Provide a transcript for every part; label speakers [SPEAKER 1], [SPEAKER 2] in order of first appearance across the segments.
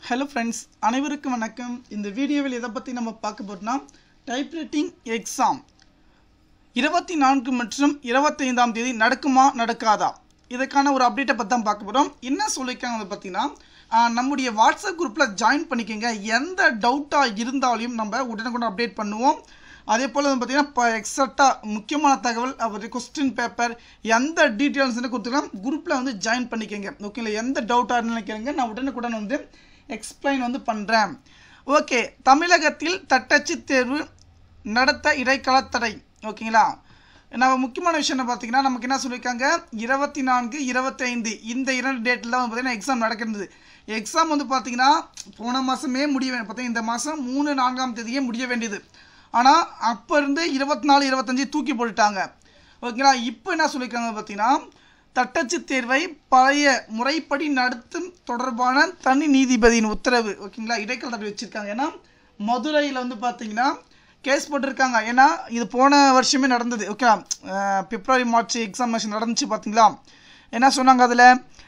[SPEAKER 1] hello friends அனைவருக்கும் வணக்கம் இந்த வீடியோவில் எதை பற்றி நம்ம பார்க்க போறோம்னா டைப்ரைட்டிங் எக்ஸாம் இருபத்தி நான்கு மற்றும் இருபத்தைந்தாம் தேதி நடக்குமா நடக்காதா இதுக்கான ஒரு அப்டேட்டை பற்றி தான் பார்க்க போகிறோம் என்ன சொல்லியிருக்காங்க அதை பார்த்தீங்கன்னா ஆஹ், நம்முடைய வாட்ஸ்அப் குரூப்பில் ஜாயின் பண்ணிக்கோங்க எந்த டவுட்டாக இருந்தாலும் நம்ம உடனுக்குடன் அப்டேட் பண்ணுவோம் அதே போல் வந்து பார்த்தீங்கன்னா இப்போ எக்ஸாக்டாக முக்கியமான தகவல் அவர் கொஸ்டின் பேப்பர் எந்த டீட்டெயில்ஸ் கொடுத்துக்கலாம் குரூப்பில் வந்து ஜாயின் பண்ணிக்கோங்க ஓகேங்களா எந்த டவுட்டாக இருந்தாலும் கேளுங்க நான் உடனுக்குடன் வந்து எக்ஸ்பிளைன் வந்து பண்ணுறேன் ஓகே தமிழகத்தில் தட்டச்சு தேர்வு நடத்த இடைக்கால தடை ஓகேங்களா நம்ம முக்கியமான விஷயம் என்ன பார்த்தீங்கன்னா நமக்கு என்ன சொல்லியிருக்காங்க இருபத்தி நான்கு இருபத்தைந்து இந்த இரண்டு டேட்டில் வந்து பார்த்தீங்கன்னா எக்ஸாம் நடக்கிறது எக்ஸாம் வந்து பார்த்தீங்கன்னா போன மாதமே முடிய வேண்டிய பார்த்தீங்கன்னா இந்த மாதம் மூணு நான்காம் தேதியே முடிய வேண்டியது ஆனால் அப்போ இருந்து இருபத்தி நாலு இருபத்தஞ்சி தூக்கி போட்டுட்டாங்க ஓகேங்களா இப்போ என்ன சொல்லியிருக்காங்க பார்த்தீங்கன்னா தட்டச்சு தேர்வை பழைய முறைப்படி நடத்தும் தொடர்பான தனி நீதிபதியின் உத்தரவு ஓகேங்களா இடைக்கால தடை வச்சுருக்காங்க ஏன்னா மதுரையில் வந்து பார்த்தீங்கன்னா கேஸ் போட்டிருக்காங்க ஏன்னா இது போன வருஷமே நடந்தது ஓகே பிப்ரவரி மார்ச் எக்ஸாமினேஷன் நடந்துச்சு பார்த்தீங்களா என்ன சொன்னாங்க அதில்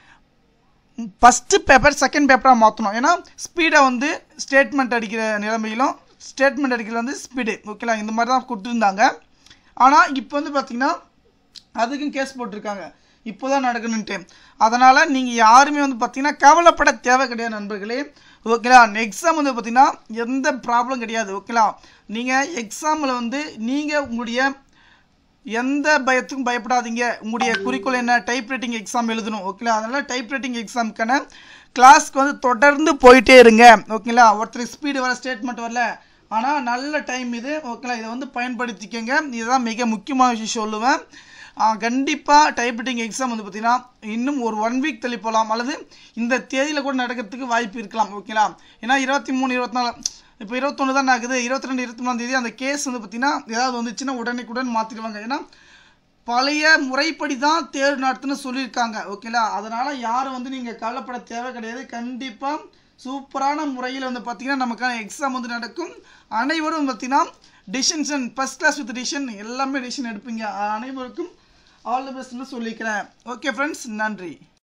[SPEAKER 1] ஃபஸ்ட்டு பேப்பர் செகண்ட் பேப்பராக மாற்றணும் ஏன்னா ஸ்பீடை வந்து ஸ்டேட்மெண்ட் அடிக்கிற நிலைமையிலும் ஸ்டேட்மெண்ட் அடிக்கிறது வந்து ஸ்பீடு ஓகேங்களா இந்த மாதிரி தான் கொடுத்துருந்தாங்க ஆனால் இப்போ வந்து பார்த்தீங்கன்னா அதுக்கும் கேஸ் போட்டிருக்காங்க இப்போ தான் நடக்கணுன்ட்டு அதனால் நீங்கள் யாருமே வந்து பார்த்தீங்கன்னா கவலைப்பட தேவை கிடையாது நண்பர்களே ஓகேலா எக்ஸாம் வந்து பார்த்தீங்கன்னா எந்த ப்ராப்ளம் கிடையாது ஓகேலா நீங்கள் எக்ஸாமில் வந்து நீங்கள் உங்களுடைய எந்த பயத்துக்கும் பயப்படாதீங்க உங்களுடைய குறிக்கோள் என்ன டைப் ரைட்டிங் எக்ஸாம் எழுதணும் ஓகேங்களா அதனால் டைப் ரைட்டிங் எக்ஸாமுக்கான கிளாஸ்க்கு வந்து தொடர்ந்து போயிட்டே இருங்க ஓகேங்களா ஒருத்தர் ஸ்பீடு வர ஸ்டேட்மெண்ட் வரல ஆனால் நல்ல டைம் இது ஓகேங்களா இதை வந்து பயன்படுத்திக்கங்க இதுதான் மிக முக்கியமான விஷயம் சொல்லுவேன் கண்டிப்பாக டைப் ரைட்டிங் எக்ஸாம் வந்து பார்த்தீங்கன்னா இன்னும் ஒரு ஒன் வீக் தள்ளி போகலாம் அல்லது இந்த தேதியில் கூட நடக்கிறதுக்கு வாய்ப்பு இருக்கலாம் ஓகேங்களா ஏன்னா இருபத்தி மூணு இருபத்தி நாலு இப்போ இருபத்தொன்று தான் ஆகுது இருபத்தி ரெண்டு இருபத்தி மூணாம் தேதி அந்த கேஸ் வந்து பார்த்தீங்கன்னா ஏதாவது வந்துச்சுன்னா உடனேக்குடன் மாற்றிடுவாங்க ஏன்னா பழைய முறைப்படி தான் தேர்வு நடத்துன்னு சொல்லியிருக்காங்க ஓகேங்களா அதனால் யாரும் வந்து நீங்கள் கவலைப்பட தேவை கிடையாது கண்டிப்பாக சூப்பரான முறையில் வந்து பார்த்தீங்கன்னா நமக்கான எக்ஸாம் வந்து நடக்கும் அனைவரும் பார்த்தீங்கன்னா decision first class with decision எல்லாமே டிசிஷன் எடுப்பீங்க அனைவருக்கும் ஆல் தி பெஸ்ட்னு சொல்லிக்கிறேன் ஓகே ஃப்ரெண்ட்ஸ் நன்றி